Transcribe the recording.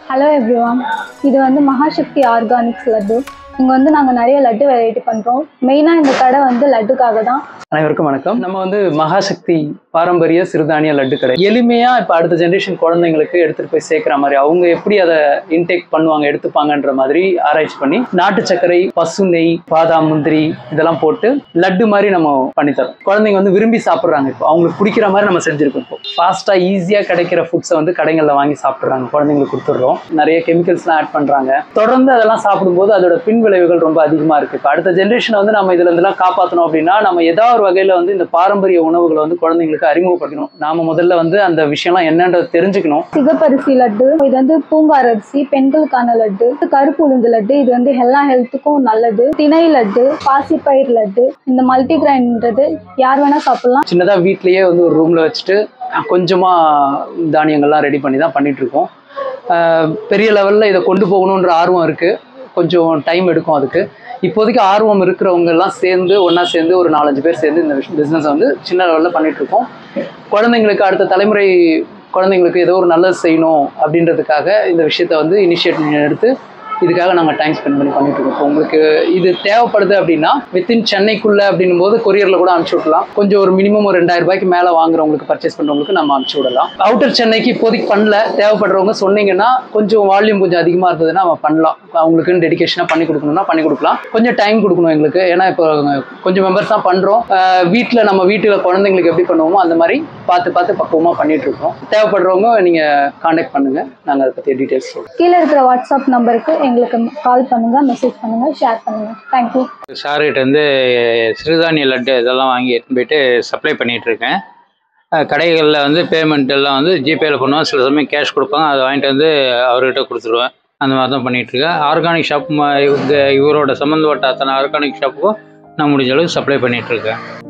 hello everyone இது வந்து மகாசக்தி organics laddu இங்கே வந்து நாங்கள் நிறைய லட்டு வெரைட்டி பண்ணுறோம் மெயினாக இந்த கடை வந்து லட்டுக்காக தான் அனைவருக்கும் வணக்கம் நம்ம வந்து மகாசக்தி பாரம்பரிய சிறுதானிய லட்டு கடை எளிமையா இப்ப அடுத்த ஜென்ரேஷன் குழந்தைங்களுக்கு எடுத்துட்டு போய் சேர்க்கிற மாதிரி அவங்க எப்படி அதை இன்டேக் பண்ணுவாங்க எடுத்துப்பாங்கன்ற மாதிரி ஆராய்ச்சி பண்ணி நாட்டு சர்க்கரை பசு நெய் பாதாம் முந்திரி இதெல்லாம் போட்டு லட்டு மாதிரி நம்ம பண்ணித்தரோம் குழந்தைங்க வந்து விரும்பி சாப்பிட்றாங்க இப்போ அவங்களுக்கு பிடிக்கிற மாதிரி நம்ம செஞ்சிருக்கோம் இப்போ ஃபாஸ்டா ஈஸியா கிடைக்கிற ஃபுட்ஸை வந்து கடைகளில் வாங்கி சாப்பிட்றாங்க குழந்தைங்களுக்கு கொடுத்துட்றோம் நிறைய கெமிக்கல்ஸ்லாம் ஆட் பண்றாங்க தொடர்ந்து அதெல்லாம் சாப்பிடும்போது அதோட பின் விளைவுகள் ரொம்ப அதிகமா இருக்கு இப்போ அடுத்த ஜென்ரேஷனை வந்து நம்ம இதுல இருந்தெல்லாம் காப்பாற்றணும் அப்படின்னா நம்ம ஏதாவது ஒரு வகையில வந்து இந்த பாரம்பரிய உணவுகளை வந்து குழந்தைங்களுக்கு அறிமுகப்படுத்தணும் நாம முதல்ல வந்து அந்த விஷயம்லாம் என்னன்றது தெரிஞ்சுக்கணும் சிகப்பரிசி லட்டு இது வந்து பூங்கார் அரிசி பெண்களுக்கான லட்டு கருப்பு உளுந்து லட்டு இது வந்து எல்லா ஹெல்த்துக்கும் நல்லது திணை லட்டு பாசிப்பயிர் லட்டு இந்த மல்டிகிரைன்ன்றது யார் வேணா சாப்பிடலாம் சின்னதா வீட்லயே வந்து ஒரு ரூம்ல வச்சுட்டு கொஞ்சமா தானியங்கள்லாம் ரெடி பண்ணி தான் பண்ணிட்டு இருக்கோம் ஆஹ் பெரிய லெவல்ல இதை கொண்டு போகணுன்ற ஆர்வம் இருக்கு கொஞ்சம் டைம் எடுக்கும் அதுக்கு இப்போதைக்கு ஆர்வம் இருக்கிறவங்க எல்லாம் சேர்ந்து ஒண்ணா சேர்ந்து ஒரு நாலஞ்சு பேர் சேர்ந்து இந்த பிஸ்னஸ் வந்து சின்ன லெவலில் பண்ணிட்டு இருக்கோம் குழந்தைங்களுக்கு அடுத்த தலைமுறை குழந்தைங்களுக்கு ஏதோ ஒரு நல்லது செய்யணும் அப்படின்றதுக்காக இந்த விஷயத்த வந்து இனிஷியேட்டிவ் எடுத்து இதுக்காக நாங்கள் டைம் ஸ்பெண்ட் பண்ணி பண்ணிட்டு இருக்கோம் இப்போ உங்களுக்கு இது தேவைப்படுது அப்படின்னா வித்தின் சென்னைக்குள்ள அப்படின்னும் போது கொரியரில் கூட அனுப்பிச்சு விடலாம் கொஞ்சம் ஒரு மினிமம் ஒரு ரெண்டாயிரம் ரூபாய்க்கு மேலே வாங்குறவங்களுக்கு பர்ச்சேஸ் பண்ணுறவங்களுக்கு நம்ம அனுப்பிச்சு விடலாம் அவுட்டர் சென்னைக்கு இப்போதைக்கு பண்ணல தேவைப்படுறவங்க சொன்னீங்கன்னா கொஞ்சம் வால்யூம் கொஞ்சம் அதிகமாக இருந்ததுன்னா நம்ம பண்ணலாம் அவங்களுக்குன்னு டெடிகேஷனாக பண்ணி கொடுக்கணும்னா பண்ணி கொடுக்கலாம் கொஞ்சம் டைம் கொடுக்கணும் எங்களுக்கு ஏன்னா இப்போ கொஞ்சம் மெம்பர்ஸ் தான் பண்ணுறோம் வீட்டில் நம்ம வீட்டில் குழந்தைங்களுக்கு எப்படி பண்ணுவோமோ அந்த மாதிரி பார்த்து பார்த்து பக்குவமாக பண்ணிட்டு இருக்கோம் தேவைப்படுறவங்க நீங்கள் காண்டாக்ட் பண்ணுங்க நாங்கள் அதை பற்றி டீட்டெயில்ஸ் சொல்கிறோம் கீழே இருக்கிற வாட்ஸ்அப் நம்பருக்கு எங்களுக்கு கால் பண்ணுங்க மெசேஜ் பண்ணுங்க ஷேர் பண்ணுங்க தேங்க்யூ சார்கிட்ட வந்து சிறுதானிய லட்டு இதெல்லாம் வாங்கி எடுத்துன்னு போயிட்டு சப்ளை பண்ணிட்டு இருக்கேன் அஹ் கடைகளில் வந்து பேமெண்ட் எல்லாம் வந்து ஜிபேயில் பண்ணுவோம் சில சமயம் கேஷ் கொடுப்பாங்க அதை வாங்கிட்டு வந்து அவர்கிட்ட கொடுத்துருவேன் அந்த மாதிரி தான் பண்ணிட்டு இருக்கேன் ஆர்கானிக் ஷாப் இவரோட சம்மந்தப்பட்ட அத்தனை ஆர்கானிக் ஷாப்புக்கும் நான் முடிஞ்ச அளவுக்கு சப்ளை பண்ணிட்டு இருக்கேன்